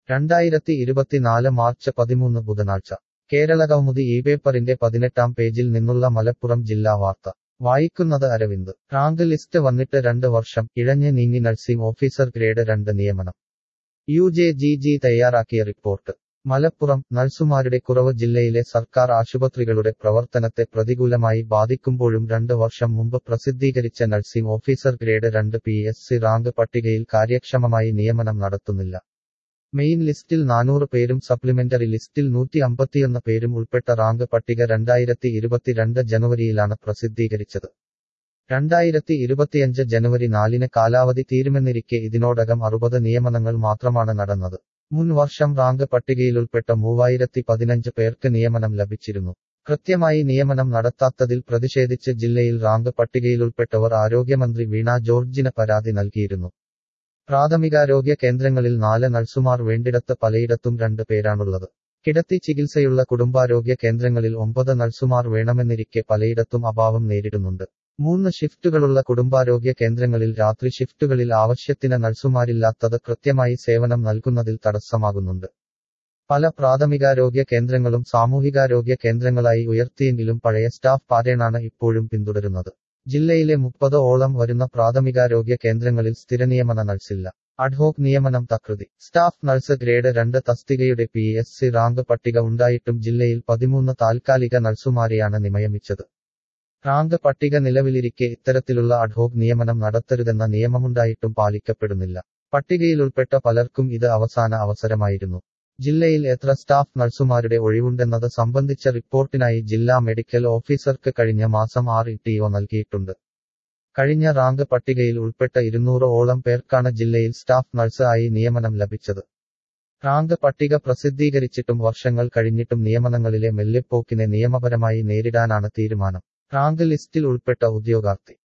രണ്ടായിരത്തി ഇരുപത്തിനാല് മാർച്ച് പതിമൂന്ന് ബുധനാഴ്ച കേരള കൗമുദി ഈ പേപ്പറിന്റെ പതിനെട്ടാം പേജിൽ നിന്നുള്ള മലപ്പുറം ജില്ലാ വാർത്ത വായിക്കുന്നത് അരവിന്ദ് റാങ്ക് ലിസ്റ്റ് വന്നിട്ട് രണ്ട് വർഷം ഇഴഞ്ഞ് നീങ്ങി നഴ്സിംഗ് ഓഫീസർ ഗ്രേഡ് രണ്ട് നിയമനം യു ജെ ജി ജി തയ്യാറാക്കിയ റിപ്പോർട്ട് മലപ്പുറം നഴ്സുമാരുടെ കുറവ് ജില്ലയിലെ സർക്കാർ ആശുപത്രികളുടെ പ്രവർത്തനത്തെ പ്രതികൂലമായി ബാധിക്കുമ്പോഴും രണ്ട് വർഷം മുമ്പ് പ്രസിദ്ധീകരിച്ച നഴ്സിംഗ് ഓഫീസർ ഗ്രേഡ് രണ്ട് പി എസ് സി റാങ്ക് പട്ടികയിൽ കാര്യക്ഷമമായി നിയമനം നടത്തുന്നില്ല മെയിൻ ലിസ്റ്റിൽ നാനൂറ് പേരും സപ്ലിമെന്ററി ലിസ്റ്റിൽ നൂറ്റി അമ്പത്തിയൊന്ന് പേരും ഉൾപ്പെട്ട റാങ്ക് പട്ടിക രണ്ടായിരത്തി ഇരുപത്തിരണ്ട് ജനുവരിയിലാണ് പ്രസിദ്ധീകരിച്ചത് രണ്ടായിരത്തി ഇരുപത്തിയഞ്ച് ജനുവരി നാലിന് കാലാവധി തീരുമെന്നിരിക്കെ ഇതിനോടകം അറുപത് നിയമനങ്ങൾ മാത്രമാണ് നടന്നത് മുൻ വർഷം റാങ്ക് പട്ടികയിൽ ഉൾപ്പെട്ട മൂവായിരത്തി പതിനഞ്ച് പേർക്ക് നിയമനം ലഭിച്ചിരുന്നു കൃത്യമായി നിയമനം നടത്താത്തതിൽ പ്രതിഷേധിച്ച് ജില്ലയിൽ റാങ്ക് പട്ടികയിൽ ഉൾപ്പെട്ടവർ ആരോഗ്യമന്ത്രി വീണ ജോർജിന് പരാതി നൽകിയിരുന്നു പ്രാഥമികാരോഗ്യ കേന്ദ്രങ്ങളിൽ നാല് നഴ്സുമാർ വേണ്ടിടത്ത് പലയിടത്തും രണ്ട് പേരാണുള്ളത് കിടത്തി ചികിത്സയുള്ള കുടുംബാരോഗ്യ കേന്ദ്രങ്ങളിൽ ഒമ്പത് നഴ്സുമാർ വേണമെന്നിരിക്കെ പലയിടത്തും അഭാവം നേരിടുന്നുണ്ട് മൂന്ന് ഷിഫ്റ്റുകളുള്ള കുടുംബാരോഗ്യ കേന്ദ്രങ്ങളിൽ രാത്രി ഷിഫ്റ്റുകളിൽ ആവശ്യത്തിന് നഴ്സുമാരില്ലാത്തത് കൃത്യമായി സേവനം നൽകുന്നതിൽ തടസ്സമാകുന്നുണ്ട് പല പ്രാഥമികാരോഗ്യ കേന്ദ്രങ്ങളും സാമൂഹികാരോഗ്യ കേന്ദ്രങ്ങളായി ഉയർത്തിയെങ്കിലും പഴയ സ്റ്റാഫ് പാറ്റേണാണ് ഇപ്പോഴും പിന്തുടരുന്നത് ജില്ലയിലെ മുപ്പത് ഓളം വരുന്ന പ്രാഥമികാരോഗ്യ കേന്ദ്രങ്ങളിൽ സ്ഥിരനിയമന നഴ്സില്ല അഡ്ഹോക് നിയമനം തകൃതി സ്റ്റാഫ് നഴ്സ് ഗ്രേഡ് രണ്ട് തസ്തികയുടെ പി എസ് സി റാങ്ക് പട്ടിക ഉണ്ടായിട്ടും ജില്ലയിൽ പതിമൂന്ന് താൽക്കാലിക നഴ്സുമാരെയാണ് നിയമയിച്ചത് റാങ്ക് പട്ടിക നിലവിലിരിക്കെ ഇത്തരത്തിലുള്ള അഡ്ഹോക് നിയമനം നടത്തരുതെന്ന നിയമമുണ്ടായിട്ടും പാലിക്കപ്പെടുന്നില്ല പട്ടികയിൽ ഉൾപ്പെട്ട പലർക്കും ഇത് അവസാന അവസരമായിരുന്നു ജില്ലയിൽ എത്ര സ്റ്റാഫ് നഴ്സുമാരുടെ ഒഴിവുണ്ടെന്നത് സംബന്ധിച്ച റിപ്പോർട്ടിനായി ജില്ലാ മെഡിക്കൽ ഓഫീസർക്ക് കഴിഞ്ഞ മാസം ആറ് ടിഒ നൽകിയിട്ടുണ്ട് കഴിഞ്ഞ റാങ്ക് പട്ടികയിൽ ഉൾപ്പെട്ട ഇരുന്നൂറ് ഓളം പേർക്കാണ് ജില്ലയിൽ സ്റ്റാഫ് നഴ്സ് ആയി നിയമനം ലഭിച്ചത് റാങ്ക് പട്ടിക പ്രസിദ്ധീകരിച്ചിട്ടും വർഷങ്ങൾ കഴിഞ്ഞിട്ടും നിയമനങ്ങളിലെ മെല്ലെപ്പോക്കിനെ നിയമപരമായി നേരിടാനാണ് തീരുമാനം റാങ്ക് ലിസ്റ്റിൽ ഉൾപ്പെട്ട ഉദ്യോഗാർത്ഥി